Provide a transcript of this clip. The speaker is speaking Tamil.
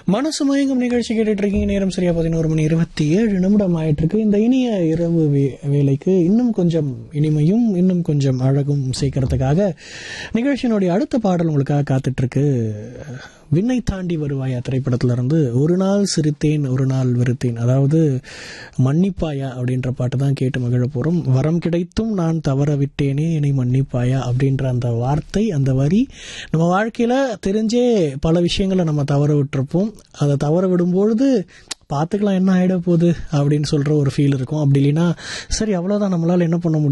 மனசு மயங்கும் நிகழ்ச்சி கேட்டுட்டு இருக்கீங்க நேரம் சரியா பதினோரு மணி இருபத்தி ஏழு நிமிடம் ஆயிட்டு இருக்கு இந்த இனிய இரவு வே- வேலைக்கு இன்னும் கொஞ்சம் இனிமையும் இன்னும் கொஞ்சம் அழகும் சேர்க்கறதுக்காக நிகழ்ச்சியினுடைய அடுத்த பாடல் உங்களுக்காக காத்துட்டு இருக்கு விண்ணை தாண்டி வருவாயா திரைப்படத்துல இருந்து ஒரு நாள் சிரித்தேன் ஒரு நாள் வெறுத்தேன் அதாவது மன்னிப்பாயா அப்படின்ற பாட்டு தான் கேட்டு மகிழ போறோம் வரம் கிடைத்தும் நான் தவற விட்டேனே என்னை மன்னிப்பாயா அப்படின்ற அந்த வார்த்தை அந்த வரி நம்ம வாழ்க்கையில தெரிஞ்சே பல விஷயங்களை நம்ம தவற விட்டுருப்போம் அதை தவற விடும்பொழுது பார்த்துக்கலாம் என்ன ஆயிட போகுது அப்படின்னு சொல்ற ஒரு ஃபீல் இருக்கும் அப்படி இல்லைன்னா சரி அவ்வளோதான் நம்மளால என்ன பண்ண முடியும்